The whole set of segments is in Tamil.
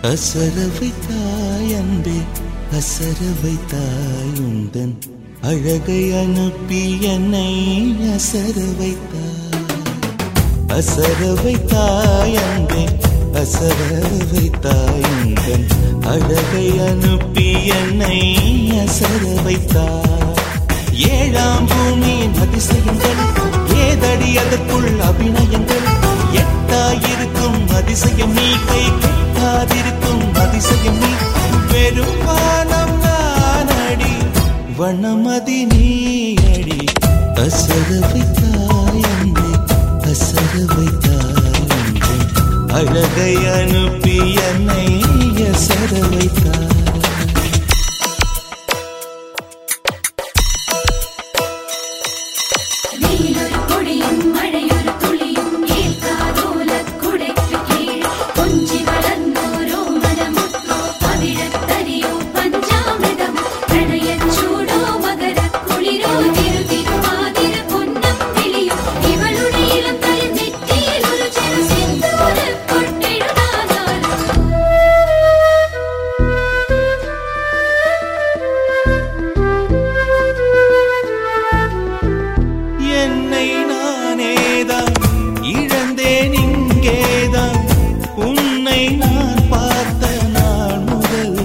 அசர வைத்தாய் அன்பே அசர வைத்தாய் உந்தன் அழகை அனுப்பி என்னை அசர வைத்தாய் அசர வைத்தாய் அன்பே அசர வைத்தாய் உந்தன் அழகை அனுப்பி என்னை அசர வைத்தாய் ஏழாம் பூமியின் அதிசயங்கள் ஏதடி அதற்குள் அபிநயங்கள் எட்டாயிருக்கும் அதிசயம் நீ கை கட்டாதிருக்கும் அதிசயம் நீ வெறும் வானம் நானடி வண்ணமதி நீ அடி அசர வைத்தாய் அன்பே அசர வைத்தாய் அன்பே அழகை அனுப்பி என்னை அசர வைத்தாய் நீலொரு கொடியும் மழையொரு துளியும் ஏற்காதோலக் குடைக்கு கீழ் கொஞ்சி வளர்ந்தோரோ மனமுற்றோ பவிழத்தரியோ பஞ்சாமிர்தம் பிரணயச் சூடோ மகரக் குளிரோ திரு திருவாதிர பொன்னம் விழியோ இவளுடைய இளம் தலை நெற்றியில் ஒரு சிறு சிந்தூரப் பொட்டிடுதானாலும் என்னை நானேதான் இழந்தேன் இங்கேதான் உன்னை நான் பார்த்த நாள் முதல்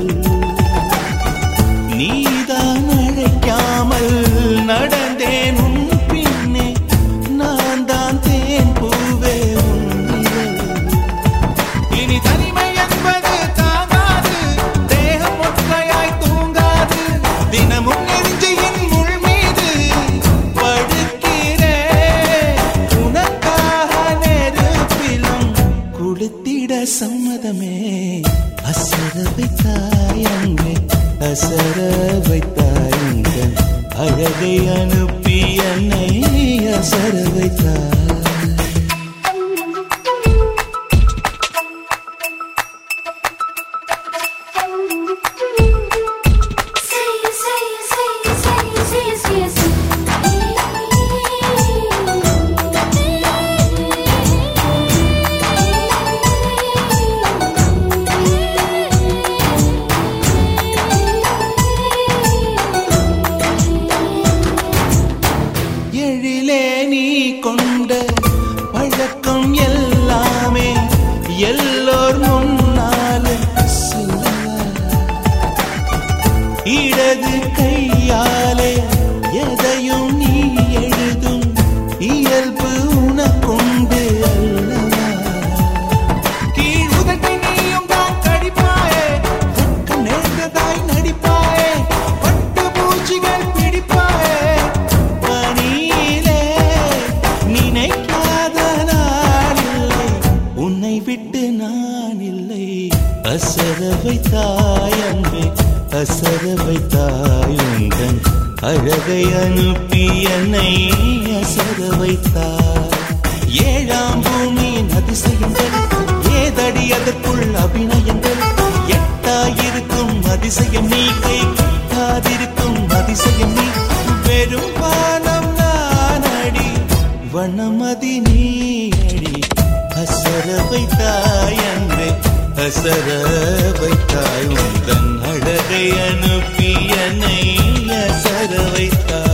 நீதான் அழைக்காமல் நடந்தேன் உன் பின்னே நான் தான் தேன் பூவே உன்னில் இனி தனிமை என்பது தாங்காது தேகம் ஒற்றையாய் தூங்காது தினமும் நெஞ்சியின் முள் மீது படுக்கிறேன் உனக்காக நெருப்பிலும் குளித்திட சம்மதமே அசர வைத்தாய் அங்கே அசர வைத்தாய் உங்கள் அழகை அனுப்பி என்னை அசர வைத்தாய் Say it, say it, say it, say it, say it, say it, say எழிலே நீ கொண்ட பழக்கம் எல்லாமே எல்லோர் முன்னாலும் சொல்லவா இடது கையாலே எதையும் நீ எழுதும் இயல்பு உனக்குண்டு அல்லவா கீழ் உதட்டை நீயும் தான் கடிப்பாயே பக்கம் நேர்ந்ததாய் நடிப்பாயே பட்டு பூச்சிகள் பிடிப்பாயே பணியிலே நினைக்காத நாளில்லை உன்னை விட்டு நான் இல்லை அசர வைத்தாய் அன்பே அசர வைத்தாய் உந்தன் அழகை அனுப்பி என்னை அசர வைத்தாய் ஏழாம் பூமியின் அதிசயங்கள் ஏதடி அதற்குள் அபிநயங்கள் எட்டாயிருக்கும் அதிசயம் நீ கை கட்டாதிருக்கும் அதிசயம் நீ வெறும் வானம் நானடி வண்ணமதி நீ அடி அசர வைத்தாய் அன்பே அசர வைத்தாய் உந்தன் அழகை அனுப்பி என்னை அசர வைத்தாய்